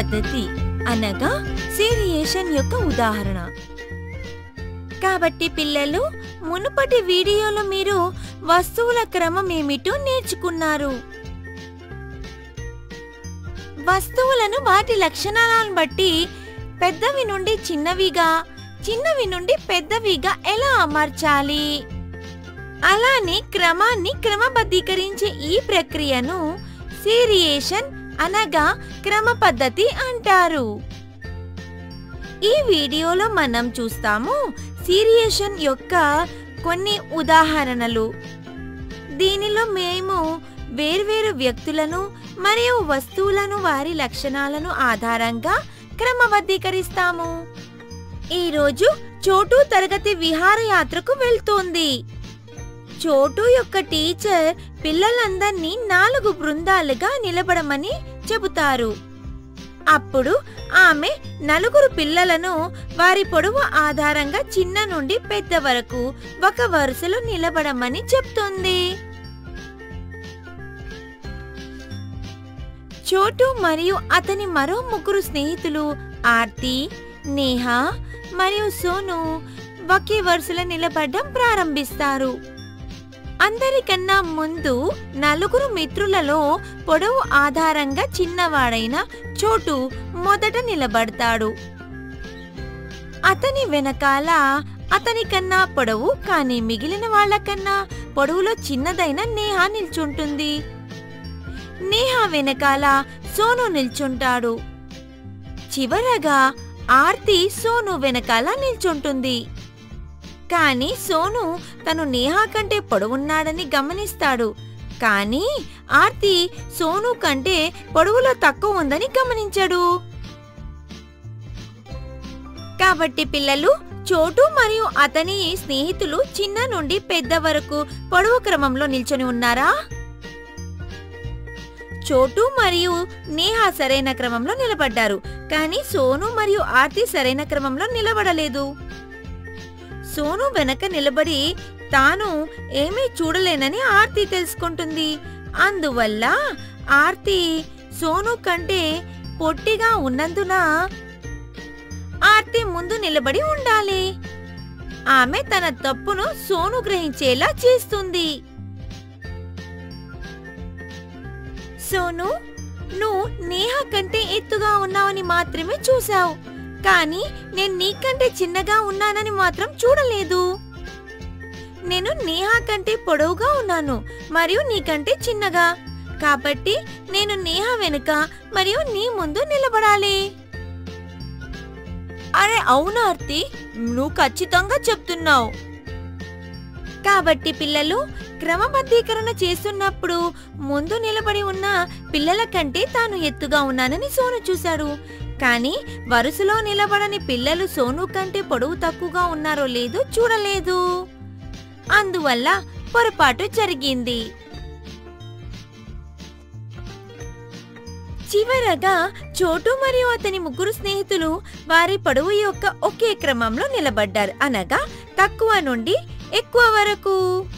పద్ధతి అనగా సీరియేషన్ యొక్క ఉదాహరణ కాబట్టి పిల్లలు మునుపటి వీడియోలో మీరు వస్తువుల క్రమం ఏమిటో నేర్చుకున్నారు వస్తువులను వాటి లక్షణాలను బట్టి పెద్దవి నుండి చిన్నవిగా చిన్నవి నుండి పెద్దవిగా ఎలా అమర్చాలి అలానే క్రమాన్ని క్రమబద్ధీకరించే ఈ ప్రక్రియను సీరియేషన్ అనగా క్రమ పద్ధతి అంటారు ఈ వీడియోలో మనం చూస్తాము సీరియేషన్ యొక్క కొన్ని ఉదాహరణలు దీనిలో మేము వేర్వేరు వ్యక్తులను మరియు వస్తువులను వారి లక్షణాలను ఆధారంగా క్రమబద్ధీకరిస్తాము ఈరోజు చోటు తరగతి విహారయాత్రకు వెళ్తోంది చోటు యొక్క టీచర్ పిల్లలందర్నీ నాలుగు బృందాలుగా నిలబడమని చెబుతారు అప్పుడు ఆమె నలుగురు పిల్లలను వారి పొడవు ఆధారంగా చిన్న నుండి పెద్ద వరకు ఒక వరుసలో నిలబడమని చెప్తుంది చోటు మరియు అతని మరో ముగ్గురు స్నేహితులు ఆర్తి నేహ మరియు సోను ఒకే వరుసలో నిలబడడం ప్రారంభిస్తారు అందరికన్నా ముందు నలుగురు మిత్రులలో పొడవు ఆధారంగా చిన్నవాడైన చోటు మొదట నిలబడతాడు అతని వెనకాల అతని కన్నా పొడవు కానీ మిగిలిన వాళ్ళకన్నా పొడవులో చిన్నదైన నేహ నిల్చుంటుంది నేహ వెనకాల సోను నిల్చుంటాడు చివరగా ఆర్తి సోను వెనకాల నిల్చుంటుంది కానీ సోను తను నేహా కంటే పొడవున్నాడని గమనిస్తాడు కానీ ఆర్తి సోను కంటే పొడవులో తక్కువ ఉందని గమనించాడు కాబట్టి పిల్లలు చోటు మరియు అతని స్నేహితులు చిన్న నుండి పెద్ద వరకు పొడవు క్రమంలో నిల్చొని ఉన్నారా చోటు మరియు నేహా సరైన క్రమంలో నిలబడ్డారు కానీ సోను మరియు ఆర్తి సరైన క్రమంలో నిలబడలేదు సోను వెనక నిలబడి తాను ఏమీ చూడలేనని ఆర్తి తెలుసుకుంటుంది అందువల్ల ఆర్తి సోను కంటే పొట్టిగా ఉన్నందున ఆర్తి ముందు నిలబడి ఉండాలి ఆమె తన తప్పును సోను గ్రహించేలా చేస్తుంది సోను నువ్వు నేహ కంటే ఎత్తుగా ఉన్నావని మాత్రమే చూసావు కానీ నేను నీకంటే చిన్నగా ఉన్నానని మాత్రం చూడలేదు నేను నేహా కంటే పొడవుగా ఉన్నాను మరియు నీకంటే చిన్నగా కాబట్టి నేను నేహ వెనుక మరియు నీ ముందు నిలబడాలి అరే అవునా ఆర్తి నువ్వు ఖచ్చితంగా చెప్తున్నావు కాబట్టి పిల్లలు క్రమబద్ధీకరణ చేస్తున్నప్పుడు ముందు నిలబడి ఉన్న పిల్లల కంటే తాను ఎత్తుగా ఉన్నానని సోను చూశాడు కానీ వరుసలో నిలబడని పిల్లలు సోను కంటే పొడవు తక్కువగా ఉన్నారో లేదో చూడలేదు అందువల్ల పొరపాటు జరిగింది చివరగా చోటు మరియు అతని ముగ్గురు స్నేహితులు వారి పొడవు యొక్క ఒకే క్రమంలో నిలబడ్డారు అనగా తక్కువ నుండి ఎక్కువ వరకు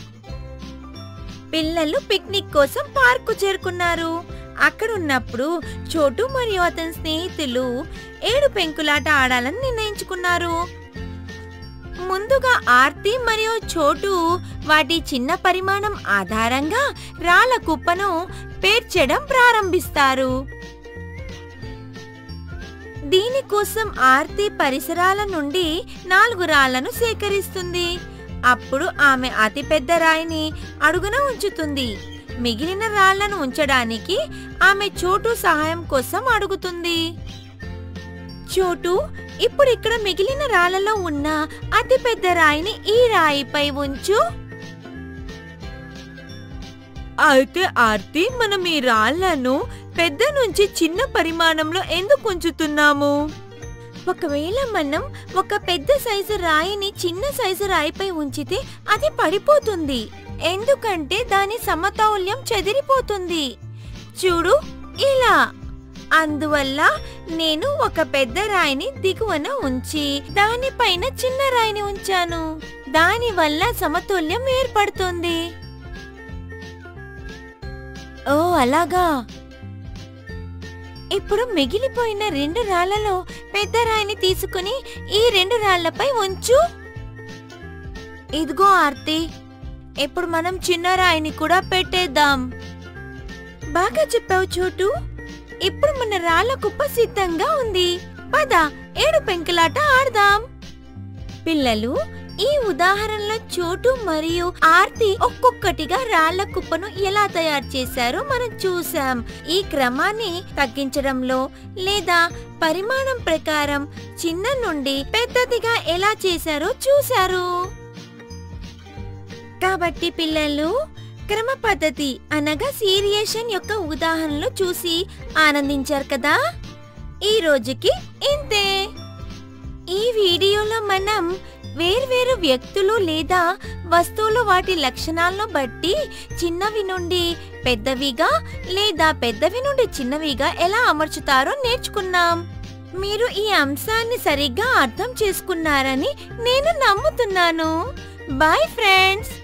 పిల్లలు పిక్నిక్ కోసం పార్కు చేరుకున్నారు అక్కడున్నప్పుడు చోటు మరియు అతని స్నేహితులు ఏడు పెంకులాట ఆడాలని నిర్ణయించుకున్నారు ముందుగా ఆర్తి మరియు చోటు వాటి చిన్న పరిమాణం ఆధారంగా రాళ్ల కుప్పను పేర్చడం ప్రారంభిస్తారు దీనికోసం ఆర్తి పరిసరాల నుండి నాలుగు రాళ్లను సేకరిస్తుంది అప్పుడు ఆమె అతిపెద్ద రాయిని అడుగున ఉంచుతుంది మిగిలిన రాళ్లను ఉంచడానికి ఆమె చోటు సహాయం కోసం అడుగుతుంది చోటు ఇప్పుడు ఇక్కడ మిగిలిన రాళ్లలో ఉన్న అతిపెద్ద రాయిని ఈ రాయిపై ఉంచు అయితే ఆర్తి మనం ఈ రాళ్లను పెద్ద నుంచి చిన్న పరిమాణంలో ఎందుకు ఉంచుతున్నాము ఒకవేళ మనం ఒక పెద్ద సైజు రాయిని చిన్న సైజు రాయిపై ఉంచితే అది పడిపోతుంది ఎందుకంటే దాని సమతౌల్యం చెదిరిపోతుంది చూడు ఇలా అందువల్ల నేను ఒక పెద్ద రాయిని దిగువన ఉంచి దానిపైన చిన్న రాయిని ఉంచాను దాని వల్ల సమతుల్యం ఏర్పడుతుంది ఓ అలాగా ఇప్పుడు మిగిలిపోయిన రెండు రాళ్లలో పెద్ద రాయిని తీసుకుని ఈ రెండు రాళ్లపై ఉంచు ఇదిగో ఆర్తి ఇప్పుడు మనం చిన్న రాయిని కూడా పెట్టేద్దాం బాగా చెప్పావు చోటు ఇప్పుడు మన రాళ్ల కుప్ప సిద్ధంగా ఉంది పద ఏడు పెంకులాట ఆడదాం పిల్లలు ఈ ఉదాహరణలో చోటు మరియు ఆర్తి ఒక్కొక్కటిగా రాళ్ల కుప్పను ఎలా తయారు చేశారో మనం చూసాం ఈ క్రమాన్ని తగ్గించడంలో లేదా పరిమాణం ప్రకారం చిన్న నుండి పెద్దదిగా ఎలా చేశారో చూశారు కాబట్టి పిల్లలు క్రమ పద్ధతి అనగా సీరియేషన్ యొక్క ఉదాహరణలు చూసి ఆనందించారు కదా ఈ రోజుకి ఇంతే ఈ వీడియోలో మనం వేర్వేరు వ్యక్తులు లేదా వస్తువులు వాటి లక్షణాలను బట్టి చిన్నవి నుండి పెద్దవిగా లేదా పెద్దవి నుండి చిన్నవిగా ఎలా అమర్చుతారో నేర్చుకున్నాం మీరు ఈ అంశాన్ని సరిగ్గా అర్థం చేసుకున్నారని నేను నమ్ముతున్నాను బాయ్ ఫ్రెండ్స్